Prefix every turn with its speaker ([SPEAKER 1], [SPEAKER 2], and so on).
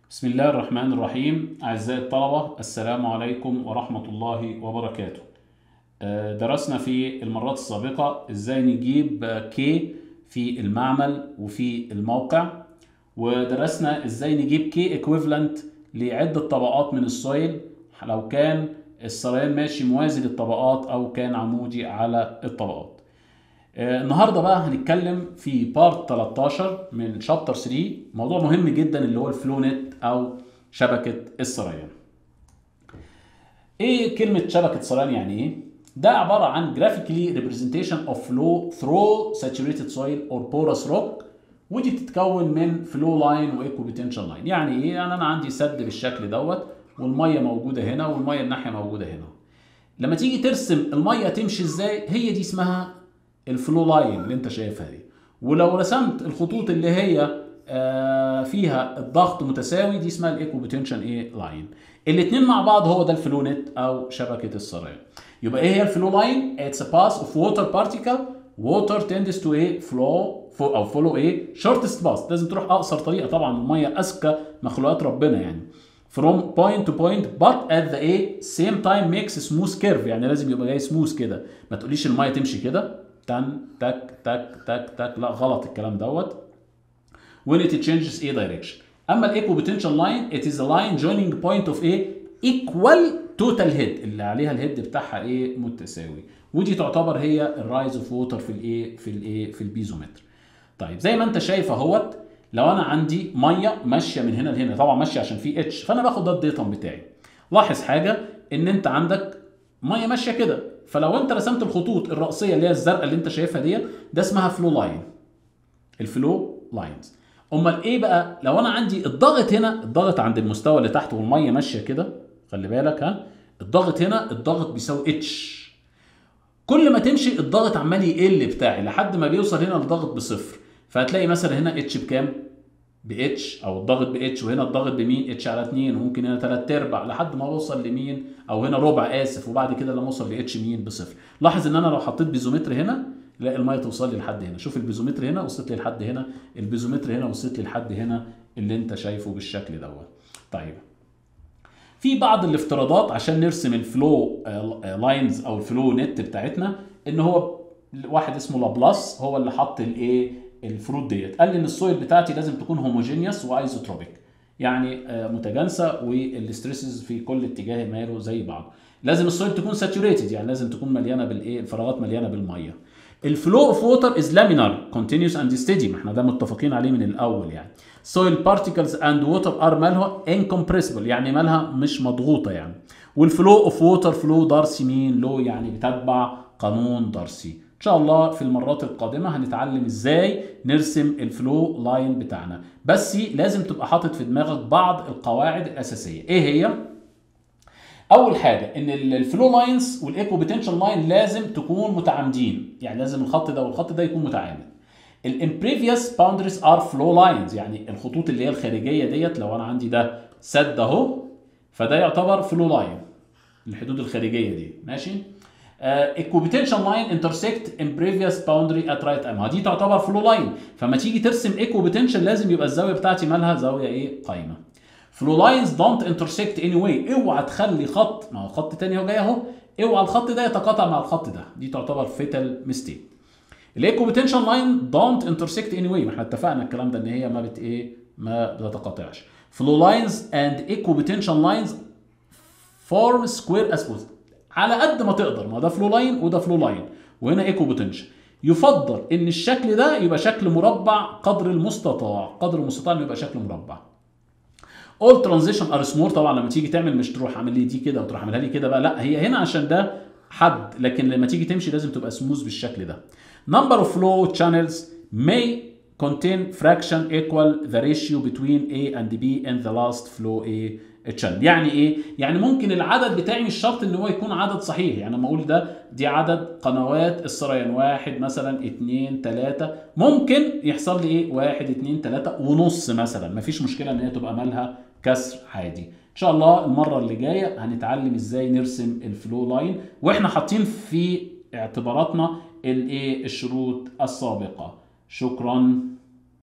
[SPEAKER 1] بسم الله الرحمن الرحيم أعزائي الطلبة السلام عليكم ورحمة الله وبركاته آه، درسنا في المرات السابقة إزاي نجيب كي في المعمل وفي الموقع ودرسنا إزاي نجيب كي ايكويفالنت لعدة طبقات من السويل لو كان السريان ماشي موازي للطبقات أو كان عمودي على الطبقات آه، النهارده بقى هنتكلم في بارت 13 من شابتر 3 موضوع مهم جدا اللي هو الفلو نت او شبكه السريان. ايه كلمه شبكه سريان يعني ايه؟ ده عباره عن graphically representation of flow through saturated soil or porous rock ودي بتتكون من فلو لاين وايكو بوتنشال لاين يعني ايه؟ يعني انا عندي سد بالشكل دوت والميه موجوده هنا والميه الناحيه موجوده هنا. لما تيجي ترسم الميه تمشي ازاي هي دي اسمها الفلو لاين اللي انت شايفها دي ولو رسمت الخطوط اللي هي آه فيها الضغط متساوي دي اسمها الايكو بوتنشال ايه لاين الاثنين مع بعض هو ده الفلو نت او شبكه السريان يبقى ايه هي الفلو لاين اتس a path of water particle water tends to ايه flow او follow ايه shortest path لازم تروح اقصر طريقه طبعا الميه اذكى مخلوقات ربنا يعني from point to point but at the a same time makes smooth curve يعني لازم يبقى جاي سموث كده ما تقوليش الميه تمشي كده تن تك تك تك تك لا غلط الكلام دوت when it changes a direction اما الايكو potential line it is a line joining point of a equal total head اللي عليها الهيد بتاعها ايه متساوي ودي تعتبر هي الرايز اوف ووتر في الايه في الايه في البيزومتر طيب زي ما انت شايف اهوت لو انا عندي ميه ماشيه من هنا لهنا طبعا ماشيه عشان في اتش فانا باخد ده الديتم بتاعي لاحظ حاجه ان انت عندك ميه ماشيه كده فلو انت رسمت الخطوط الرأسية اللي هي الزرقاء اللي انت شايفها دي ده اسمها فلو لاين الفلو لاينز امال ايه بقى لو انا عندي الضغط هنا الضغط عند المستوى اللي تحت والميه ماشيه كده خلي بالك ها الضغط هنا الضغط بيساوي اتش كل ما تمشي الضغط عمال يقل بتاعي لحد ما بيوصل هنا الضغط بصفر فهتلاقي مثلا هنا اتش بكام ب اتش او الضغط ب اتش وهنا الضغط بمين اتش على 2 وممكن هنا 3 ارباع لحد ما اوصل لمين او هنا ربع اسف وبعد كده لما اوصل لاتش مين بصفر لاحظ ان انا لو حطيت بيزومتر هنا لا الميه توصل لي لحد هنا شوف البيزومتر هنا وصلت لي لحد هنا البيزومتر هنا وصلت لي لحد هنا اللي انت شايفه بالشكل دوت طيب في بعض الافتراضات عشان نرسم الفلو لاينز او الفلو نت بتاعتنا ان هو واحد اسمه لابلاس هو اللي حط الايه الفروت ديت قال لي ان السويل بتاعتي لازم تكون هوموجينيوس وايزوتروبيك يعني متجانسه والستريسز في كل اتجاه ماله زي بعض لازم السويل تكون ساتوريتد يعني لازم تكون مليانه بالايه الفراغات مليانه بالميه الفلو اوف ووتر از لامينار كونتينيوس اند ستيدي ما احنا ده متفقين عليه من الاول يعني سويل بارتيكلز اند ووتر ار مالها انكمبريسبل يعني مالها مش مضغوطه يعني والفلو اوف ووتر فلو دارسي مين لو يعني بتتبع قانون دارسي ان شاء الله في المرات القادمه هنتعلم ازاي نرسم الفلو لاين بتاعنا بس لازم تبقى حاطط في دماغك بعض القواعد الاساسيه ايه هي اول حاجه ان الفلو لاينز والايكو بوتنشال لاين لازم تكون متعامدين يعني لازم الخط ده والخط ده يكون متعامد الامبريفيوس باوندريز ار فلو لاينز يعني الخطوط اللي هي الخارجيه ديت لو انا عندي ده سد اهو فده يعتبر فلو لاين الحدود الخارجيه دي ماشي ايكوبوتنشال لاين انترسكت ان بريفيوس باوندري ات رايت ام دي تعتبر فلو لاين فما تيجي ترسم ايكوبوتنشال لازم يبقى الزاويه بتاعتي مالها زاويه ايه قايمه فلو لاينز دونت انترسكت اني واي اوعى تخلي خط ما هو خط تاني اهو جاي اهو اوعى الخط ده يتقاطع مع الخط ده دي تعتبر فيتال ميستيك الايكوبوتنشال لاين دونت انترسكت اني واي ما احنا اتفقنا الكلام ده ان هي ما بت ايه ما بتتقاطعش فلو لاينز اند ايكوبوتنشال لاينز فورم سكوير اسبوز على قد ما تقدر ما ده فلو لاين وده فلو لاين وهنا ايكو بوتنشال يفضل ان الشكل ده يبقى شكل مربع قدر المستطاع قدر المستطاع انه يبقى شكل مربع اول ترانزيشن ار سمور طبعا لما تيجي تعمل مش تروح عامل لي دي كده وتروح عاملها لي كده بقى لا هي هنا عشان ده حد لكن لما تيجي تمشي لازم تبقى سموث بالشكل ده number of flow channels may contain fraction equal the ratio between A and B in the last flow A channel يعني ايه يعني ممكن العدد بتاعي مش شرط ان هو يكون عدد صحيح يعني لما اقول ده دي عدد قنوات السريان واحد مثلا اتنين تلاتة ممكن يحصل لي ايه واحد اتنين تلاتة ونص مثلا مفيش مشكلة ان هي تبقى مالها كسر عادي ان شاء الله المرة اللي جاية هنتعلم ازاي نرسم الفلو لاين واحنا حاطين في اعتباراتنا الايه الشروط السابقة شكرا